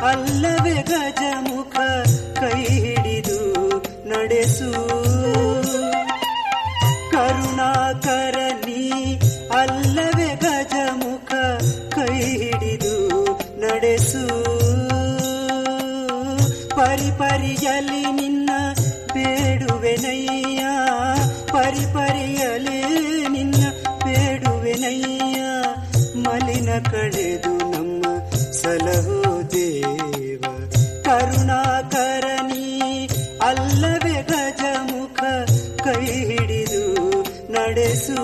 ಅಲ್ಲವೇ ಗಜಮುಖ ಕೈ ಹಿಡಿದು ನಡೆಸು ಕರುಣಾಕರ ನೀ ಅಲ್ಲವೇ ಗಜಮುಖ ಕೈ ಹಿಡಿದು ನಡೆಸು ಪರಿಪರಿಯಲಿ ನಿನ್ನ ಬೇಡುವೆನಯ್ಯ ಪರಿಪರಿಯಲಿ ನಿನ್ನ ಬೇಡುವೆನಯ್ಯ ಮಲಿನ ಕಳೆದು ನಮ್ಮ ಸಲಹೋ ದೇವ ಕರುಣಾಕರನಿ ಅಲ್ಲವೇ ಗಜಮುಖ ಕೈ ಹಿಡಿದು ನಡೆಸು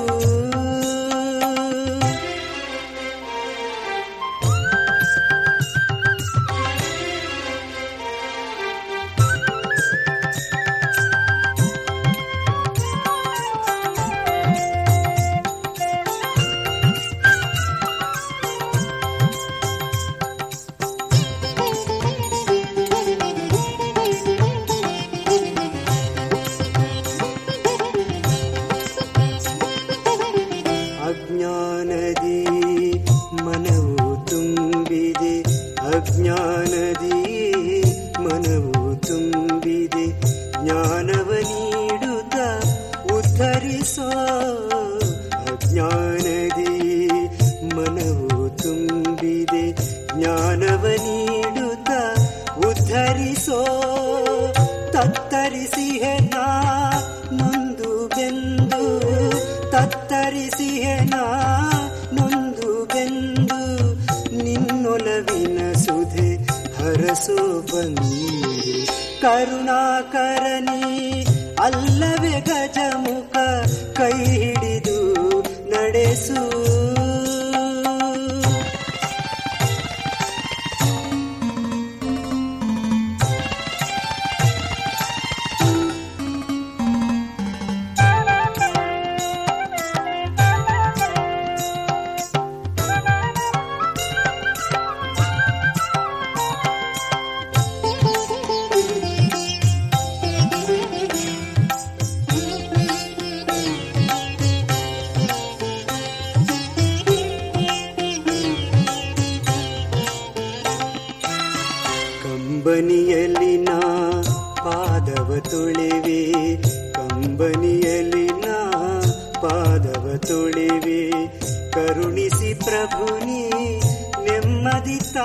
ಅಜ್ಞಾನದಿ ಮನವು ತುಂಬಿದೆ ಅಜ್ಞಾನದಿ ಮನವು ತುಂಬಿದೆ ಜ್ಞಾನವ ನೀಡುತ್ತ ಉದ್ಧರಿಸೋ ಅಜ್ಞಾನದಿ ಮನವು ತುಂಬಿದೆ ಜ್ಞಾನವ ನೀಡುತ್ತ ಉದ್ಧರಿಸೋ ತತ್ತರಿಸಿಹೆನ ನೊಂದು ಬೆಂದು ತತ್ತರಿಸಿಹೆನ ನೊಂದು ಬೆಂದು ನಿನ್ನೊಲವಿನ ಸುಧೆ ಹರಸೋ ಬಂದು ಕರುಣಾಕರನಿ ಅಲ್ಲವೇ ಗಜಮುಖ ಕೈ ಹಿಡಿದು ನಡೆಸು ಕಂಬನಿಯಲ್ಲಿನ ಪಾದವ ತೊಳೆವೆ ಕಂಬನಿಯಲ್ಲಿನ ಪಾದವ ತೊಳೆವೆ ಕರುಣಿಸಿ ಪ್ರಭುನಿ ನೆಮ್ಮದಿತ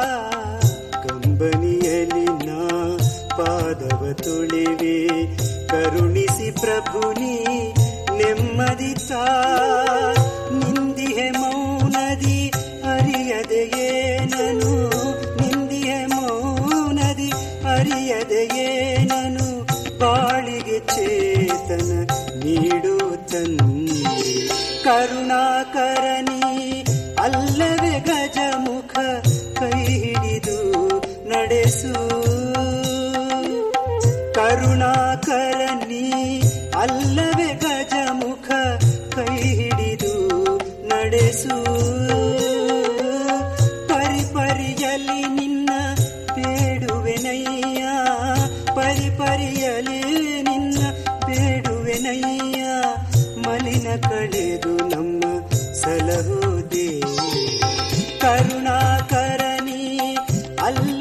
ಕಂಬನಿಯಲ್ಲಿನ ಪಾದವ ತೊಳೆವೆ ಕರುಣಿಸಿ ಪ್ರಭುನಿ ನೆಮ್ಮದಿತ ನಿಂದಿಹೆ ಮೌನದಿ ಅರಿಯದೆಯೇನನು ನಿಂದಿಹೆ ಮೌನದಿ ಅರಿಯದೆಯೇನನು ಬಾಳಿಗೆ ಚೇತನ ನೀಡು ತಂದೆ ಕರುಣಾಕರನಿ ಅಲ್ಲವೇ ಗಜಮುಖ ಕೈ ಹಿಡಿದು ನಡೆಸು ಕರುಣಾಕರನಿ ಅಲ್ಲವೇ ಗಜಮುಖ ಕೈ ಹಿಡಿದು ನಡೆಸು ಪರಿಪರಿಯಲಿ ನಿನ್ನ ಬೇಡುವೆನಯ್ಯ ಪರಿಪರಿಯಲಿ ನಿನ್ನ ಬೇಡುವೆನಯ್ಯ ಮಲಿನ ಕಳೆದು ನಮ್ಮ ಸಲಹೋ ದೇವ ಕರುಣಾಕರನಿ ಅಲ್ಲ